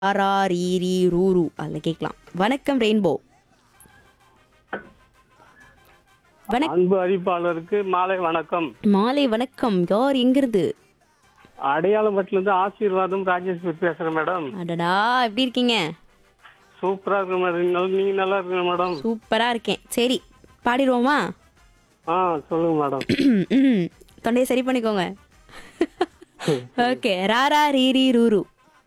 ஆரா ரீ ரீ ரூ ரூ அதில் கேட்கலாம் வணக்கம் ரெயின்போ வணக் அன்பு அறிவிப்பாளருக்கு மாலை வணக்கம் மாலை வணக்கம் யார் எங்கிருந்து அடையாளம்பட்டில இருந்து ஆசீர்வாதம் ராஜேஷ் பேசுறேன் மேடம் அடடா எப்படி இருக்கீங்க சூப்பரா இருக்கு மேடம் நல்ல- நீங்க நல்லா இருக்கீங்க மேடம் சூப்பரா இருக்கேன் சரி பாடிடுவோமா ஆ சொல்லுங்க மேடம் ம், தொண்டையை சரி பண்ணிக்கோங்க ஓகே ராரா ரீ ரீ ரூ ரூ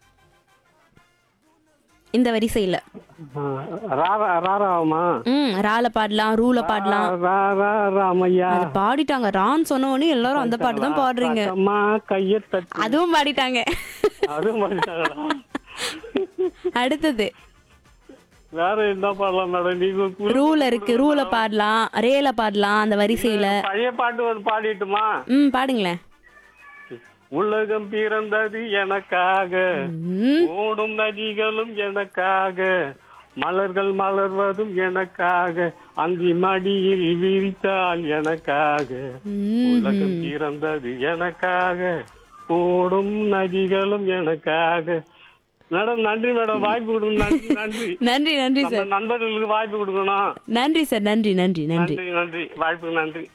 இந்த வரிசையில் ஆ, ராரா ராராமா ம் ரால பாடலாம் ரூல பாடலாம் ராரா ராமையா அது பாடிட்டாங்க ரான்னு சொன்ன உடனே எல்லாரும் அந்த பாட்டு தான் பாடுறீங்க அம்மா கைய தட்டி அதுவும் பாடிட்டாங்க அதுவும் பண்ணிட்டாங்கடா அடுத்தது வேற என்ன பாடலாம் மேடம் நீங்க கு- ரூல இருக்கு ரூல பாடலாம் ரேல பாடலாம் அந்த வரிசையில பழைய பாட்டு ஒரு பாடிட்டுமா ம் பாடுங்களேன் உலகம் பிறந்தது எனக்காக ம், ஓடும் நதிகளும் எனக்காக மலர்கள் மலர்வதும் எனக்காக அந்தி மடியில் விரித்தால் எனக்காக ம். உலகம் பிறந்தது எனக்காக ஓடும் நதிகளும் எனக்காக மேடம் நன்றி மேடம் வாய்ப்பு கொடுங்க நன்றி நன்றி நன்றி நன்றி நம்ம சார் நண்பர்களுக்கு வாய்ப்பு கொடுக்கணும் நன்றி சார் நன்றி நன்றி நன்றி நன்றி நன்றி வாய்ப்புக்கு நன்றி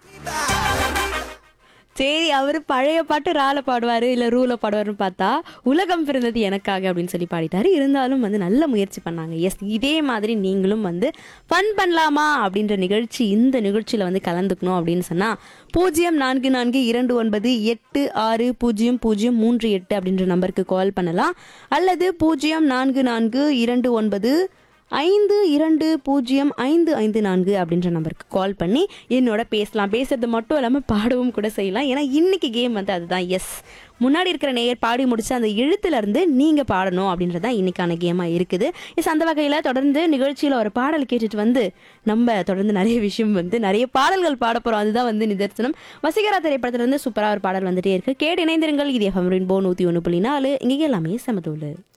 சரி அவரு பழைய பாட்டு ரால பாடுவாரு இல்ல ரூல பாடுவாருன்னு பார்த்தா உலகம் பிறந்தது எனக்காக அப்படின்னு சொல்லி பாடிட்டாரு இருந்தாலும் வந்து நல்ல முயற்சி பண்ணாங்க எஸ் இதே மாதிரி நீங்களும் வந்து ஃபன் பண்ணலாமா அப்படின்ற நிகழ்ச்சி இந்த நிகழ்ச்சியில வந்து கலந்துக்கணும் அப்படின்னு சொன்னா பூஜ்ஜியம் நான்கு நான்கு இரண்டு ஒன்பது எட்டு ஆறு பூஜ்ஜியம் பூஜ்ஜியம் மூன்று எட்டு அப்படின்ற நம்பருக்கு கால் பண்ணலாம் அல்லது பூஜ்ஜியம் நான்கு நான்கு இரண்டு ஒன்பது ஐந்து இரண்டு பூஜ்ஜியம் ஐந்து ஐந்து நான்கு அப்படின்ற நம்பருக்கு கால் பண்ணி என்னோட பேசலாம் பேசுறது மட்டும் இல்லாமல் பாடவும் கூட செய்யலாம் ஏன்னா இன்னைக்கு கேம் வந்து அதுதான் எஸ் முன்னாடி இருக்கிற நேயர் பாடி முடிச்ச அந்த எழுத்துல இருந்து நீங்க பாடணும் அப்படின்றது தான் இன்னைக்கான கேமா இருக்குது எஸ் அந்த வகையில தொடர்ந்து நிகழ்ச்சியில ஒரு பாடல் கேட்டுட்டு வந்து நம்ம தொடர்ந்து நிறைய விஷயம் வந்து நிறைய பாடல்கள் பாட போறோம் அதுதான் வந்து நிதர்சனம் வசீகரா திரைப்படத்துல இருந்து சூப்பரா ஒரு பாடல் வந்துட்டே இருக்கு கேட்டு இணைந்திருங்கள் இது எஃப்எம் ரெயின்போ நூத்தி ஒன்று புள்ளி நாலு இங்கே எல்லாமே சமதூள்